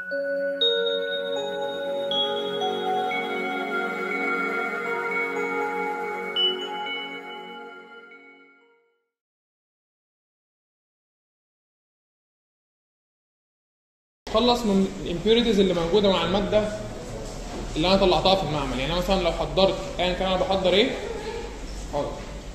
خلص من الامبيوريتيز اللي موجوده مع الماده اللي انا طلعتها في المعمل يعني أنا مثلا لو حضرت ايا كان انا بحضر ايه حاضر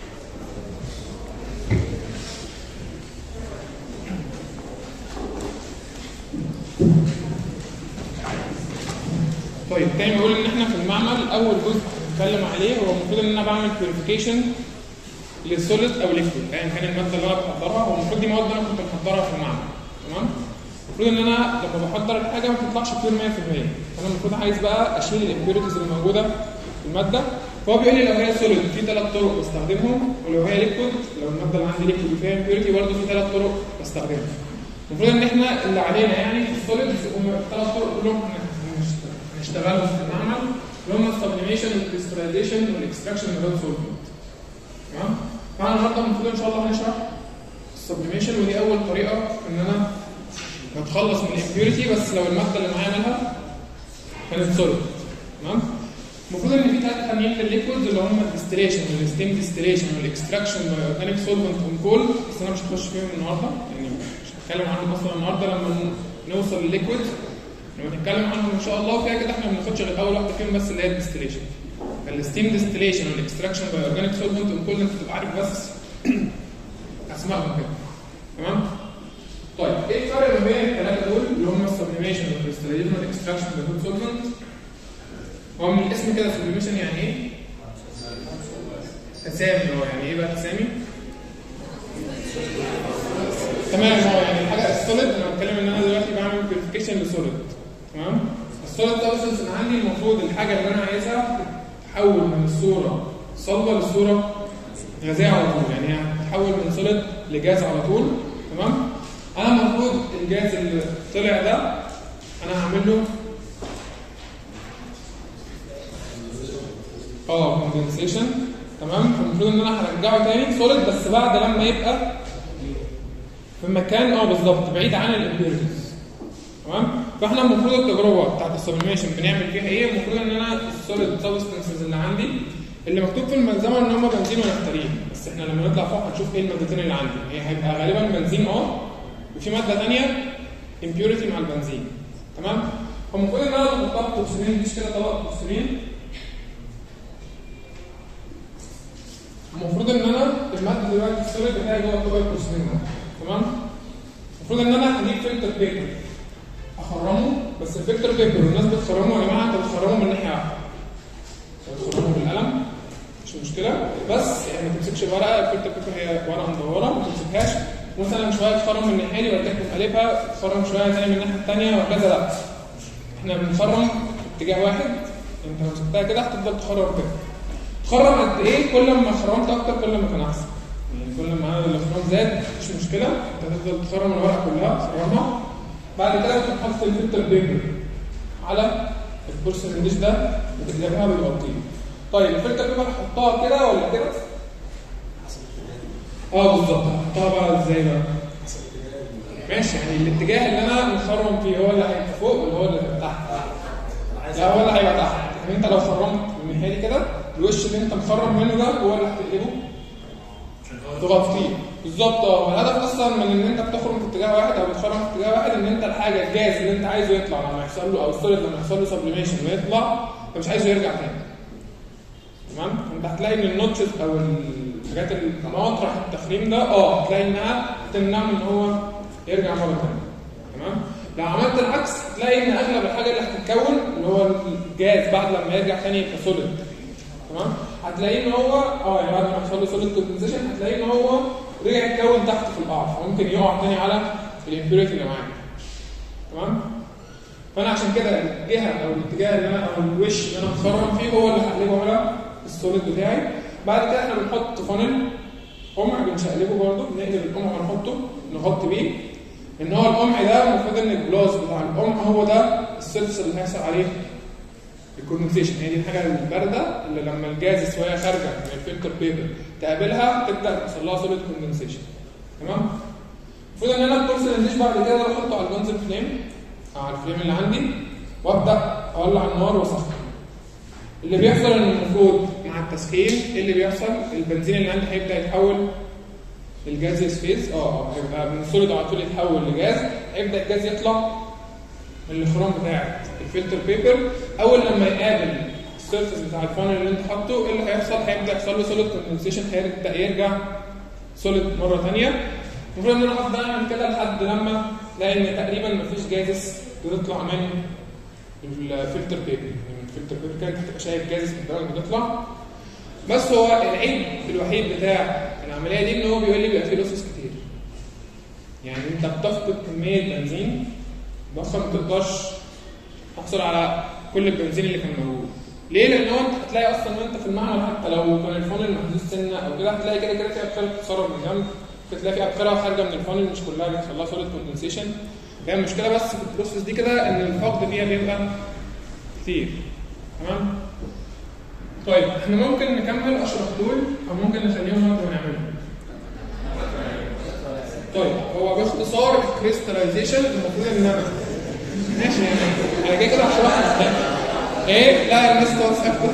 طيب تاني بقول ان احنا في المعمل اول جزء هنتكلم عليه هو المفروض ان انا بعمل بيوريفيكيشن للسوليد او ليكويد ايا كان الماده اللي انا بحضرها هو المفروض دي مواد انا كنت محضرها في المعمل تمام المفروض ان انا لما بحضر الحاجه ما تطلعش بيور 100% فانا المفروض عايز بقى اشيل الامبيوريتيز اللي موجوده في الماده فهو بيقول لي لو هي سوليد في ثلاث طرق بستخدمهم ولو هي ليكويد لو الماده اللي عندي ليكويد وفيها امبيوريتي برضه في ثلاث طرق بستخدمها المفروض ان احنا اللي علينا يعني في السوليدز هم الثلاث طرق كلهم هنشتغلهم في المعمل اللي هم السبليميشن والكريستاليزيشن والاكستراكشن من سولفنت تمام فاحنا النهارده المفروض ان شاء الله هنشرح السبليميشن ودي اول طريقه ان انا بتخلص من الامبيوريتي بس لو الماده اللي معايا منها كانت سوليد تمام المفروض ان في ثلاثه تانيين للليكويدز اللي هم الديستليشن والستيم ديستليشن والاكستراكشن باي اورجانيك سولفنت اون كول بس انا مش هخش فيهم النهارده يعني مش هتكلم عنهم اصلا النهارده لما نوصل للليكويد لما نتكلم عنهم ان شاء الله وفيها كده احنا ما بناخدش غير اول واحده فيهم بس اللي هي الديستليشن الستيم ديستليشن والاكستراكشن باي اورجانيك سولفنت اون كول انت تبقى عارف بس اسمائهم كده تمام طيب ايه الفرق ما بين الثلاثه دول اللي هم السبليميشن والكريستاليزيشن والاكستراكشن باي سولفنت هو من الاسم كده سبليميشن يعني ايه؟ تسامي هو يعني ايه بقى تسامي؟ تمام هو يعني الحاجه السوليد انا بتكلم ان انا دلوقتي بعمل بيوريفيكيشن لسوليد تمام؟ السوليد ده بروسيس انا عندي المفروض الحاجه اللي انا عايزها تتحول من الصوره صلبه للصوره غازيه على طول يعني هي هتتحول من سوليد لجاز على طول تمام؟ انا المفروض الجاز اللي طلع ده انا هعمل له اه كوندنسيشن تمام فالمفروض ان انا هرجعه تاني سوليد بس بعد لما يبقى في مكان اه بالظبط بعيد عن الامبيريتيز تمام فاحنا المفروض التجربه بتاعت السبليميشن بنعمل فيها ايه المفروض ان انا السوليد سبستنسز اللي عندي اللي مكتوب في الملزمه ان هم بنزين ونفتالين بس احنا لما نطلع فوق هنشوف ايه المادتين اللي عندي هي هيبقى غالبا بنزين اه وفي ماده ثانيه امبيوريتي مع البنزين تمام فالمفروض ان انا لما احط بورسلين ديش كده طبق بورسلين المفروض ان انا الماده دلوقتي السوليد بتاعي جوه طبق البورسلين ده تمام المفروض ان انا هجيب فلتر بيبر اخرمه بس الفلتر بيبر والناس بتخرمه يا جماعه انت بتخرمه من ناحيه واحده بتخرمه بالقلم مش مشكله بس يعني ما تمسكش ورقه الفلتر بيبر هي ورقه مدوره ما تمسكهاش مثلا شويه تخرم من الناحيه دي وبعد كده تقلبها تخرم شويه تاني من الناحيه الثانيه وهكذا لا احنا بنخرم اتجاه واحد انت لو مسكتها كده هتفضل تخرم كده تخرم قد ايه كل ما خرمت اكتر كل ما كان احسن يعني كل ما عدد الاخرام زاد مش مشكله انت هتفضل تخرم الورقه كلها تخرمها بعد كده بتحط الفلتر بيبر على البورسلين ديش ده وتقلبها بالبطيء طيب الفلتر بيبر هحطها كده ولا كده؟ اه بالظبط هحطها بقى ازاي بقى؟ ماشي يعني الاتجاه اللي انا مخرم فيه هو اللي هيبقى فوق ولا هو اللي هيبقى تحت؟ لا هو اللي هيبقى تحت يعني انت لو خرمت من الناحيه دي كده الوش اللي انت مخرم منه ده هو اللي هتقلبه تغطيه بالظبط اه الهدف اصلا من ان انت بتخرم في اتجاه واحد او بتخرم في اتجاه واحد ان انت الحاجه الجاز اللي انت عايزه يطلع لما يحصل له او السوليد لما يحصل له سبليميشن ويطلع انت مش عايزه يرجع تاني تمام انت هتلاقي ان النوتشز او الحاجات المطرح التخريم ده اه هتلاقي انها تمنعه ان هو يرجع مره ثانيه تمام لو عملت العكس تلاقي ان اغلب الحاجه اللي هتتكون اللي هو الجاز بعد لما يرجع ثاني يبقى سوليد تمام هتلاقيه ان هو اه يعني بعد ما يحصل له سوليد كوندنسيشن هتلاقيه ان هو رجع يتكون تحت في القعر فممكن يقع تاني على الامبيوريتي اللي معاك تمام فانا عشان كده الجهه او الاتجاه اللي انا او الوش اللي انا مخرم فيه هو اللي هقلبه على السوليد بتاعي بعد كده احنا بنحط فانل قمع بنشقلبه برضه بنقلب القمع ونحطه نغطي بيه ان هو القمع ده المفروض ان الجلاس بتاع القمع هو ده السيرفس اللي هيحصل عليه الكوندنسيشن هي دي الحاجه البارده اللي لما الجاز شويه خارجه من الفلتر بيبر تقابلها تبدا تحصل لها سوليد كوندنسيشن تمام المفروض ان انا البورسلين ديش بعد كده بحطه على البنزل فليم على الفليم اللي عندي وابدا اولع النار واسخن اللي بيحصل ان المفروض مع التسخين ايه اللي بيحصل البنزين اللي عندي هيبدا يتحول للجاز فيز اه اه هيبقى من السوليد على طول يتحول لجاز هيبدا الجاز يطلع من الخروم بتاعت الفلتر بيبر اول لما يقابل السيرفس بتاع الفانل اللي انت حاطه ايه اللي هيحصل هيبدا يحصل له سوليد كوندنسيشن هيبدا يرجع سوليد مره ثانيه المفروض ان انا افضل اعمل كده لحد لما الاقي ان تقريبا مفيش جازس بتطلع من الفلتر بيبر يعني الفلتر بيبر كده بتبقى شايف جازس من الدرجه بتطلع بس هو العيب الوحيد بتاع العمليه دي ان هو بيقول لي بيبقى فيه لوسز كتير يعني انت بتفقد كميه بنزين ضخم ما تقدرش تحصل على كل البنزين اللي كان موجود ليه؟ لان هو انت هتلاقي اصلا وانت في المعمل حتى لو كان الفانل محدود سنه او كده هتلاقي كده كده في ابخره بتتسرب من جنب بتلاقي في ابخره خارجه من الفانل مش كلها بيحصل لها سوليد كوندنسيشن هي المشكله بس في البروسيس دي كده ان الفقد فيها بيبقى كتير تمام؟ طيب احنا ممكن نكمل اشرح دول او ممكن نخليهم وقت ونعملهم طيب هو باختصار الكريستاليزيشن المفروض ان انا ماشي يعني انا جاي كده هشرح ازاي ايه لا الناس تقعد ساكته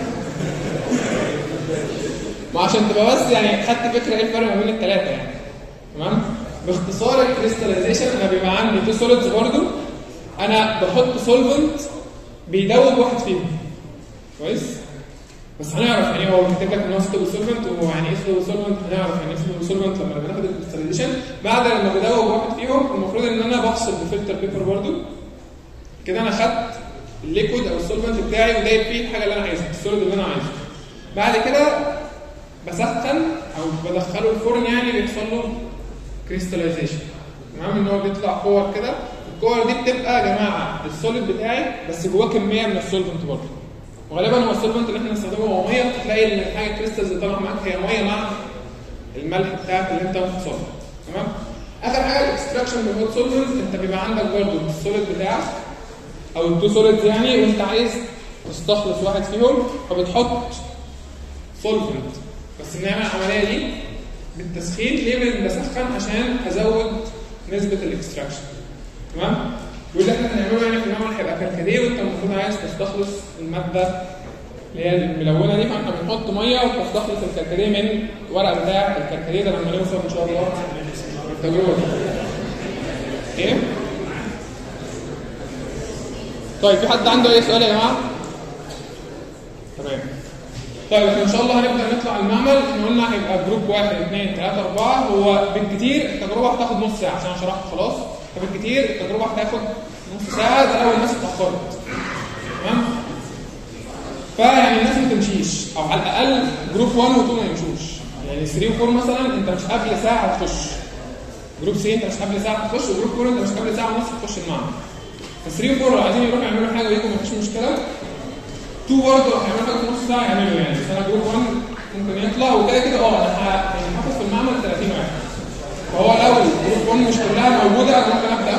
ما عشان تبقى بس يعني خدت فكره ايه الفرق ما بين الثلاثه يعني تمام باختصار الكريستاليزيشن انا بيبقى عندي تو سوليدز برضو انا بحط سولفنت بيدوب واحد فيهم كويس بس هنعرف يعني هو كاتب لك ان هو ستيبل سولفنت ويعني ايه ستيبل سولفنت هنعرف يعني ايه ستيبل سولفنت لما بناخد الكريستاليزيشن بعد لما بدوب واحد فيهم المفروض ان انا بفصل بفلتر بيبر برضو كده انا خدت الليكويد او السولفنت بتاعي ودايب فيه الحاجه اللي انا عايزها السوليد اللي انا عايزه بعد كده بسخن او بدخله الفرن يعني بيحصل له كريستاليزيشن تمام ان هو بيطلع كور كده الكور دي بتبقى يا جماعه السوليد بتاعي بس جواه كميه من السولفنت برضه وغالبا هو السولفنت اللي احنا بنستخدمه هو ميه تلاقي ان الحاجه الكريستالز اللي طالعه معاك هي ميه مع الملح بتاعك اللي انت مفصله تمام اخر حاجه الاكستراكشن بيبقى سولفنت انت بيبقى عندك برضه السوليد بتاعك او التو سوليدز يعني وانت عايز تستخلص واحد فيهم فبتحط سولفنت بس بنعمل العمليه دي بالتسخين ليه بسخن عشان ازود نسبه الاكستراكشن تمام واللي احنا هنعمله يعني في المعمل هيبقى كركديه وانت المفروض عايز تستخلص الماده اللي هي الملونه دي فانت بنحط ميه وتستخلص الكركديه من الورق بتاع الكركديه ده لما نوصل ان شاء الله التجربه دي ايه طيب في حد عنده اي سؤال يا جماعه تمام طيب احنا ان شاء الله هنبدا نطلع المعمل احنا قلنا هيبقى جروب واحد اثنين ثلاثه اربعه هو بالكتير التجربه هتاخد نص ساعه عشان شرحت خلاص فبالكتير التجربه هتاخد نص ساعه ده لو الناس اتاخرت تمام فيعني الناس ما تمشيش او على الاقل جروب 1 و 2 ما يمشوش يعني 3 و 4 مثلا انت مش قبل ساعه هتخش جروب 3 انت مش قبل ساعه هتخش وجروب 4 انت مش قبل ساعه ونص هتخش المعمل ف 3 و 4 لو عايزين يروحوا يعملوا حاجه ويجوا مفيش مشكله 2 برضه لو هيعملوا حاجه في نص ساعه يعملوا يعني بس انا جروب 1 ممكن يطلع وكده كده اه انا ه- يعني هاخد في المعمل 30 واحد فهو لو جروب 1 مش كلها موجوده ممكن ابدا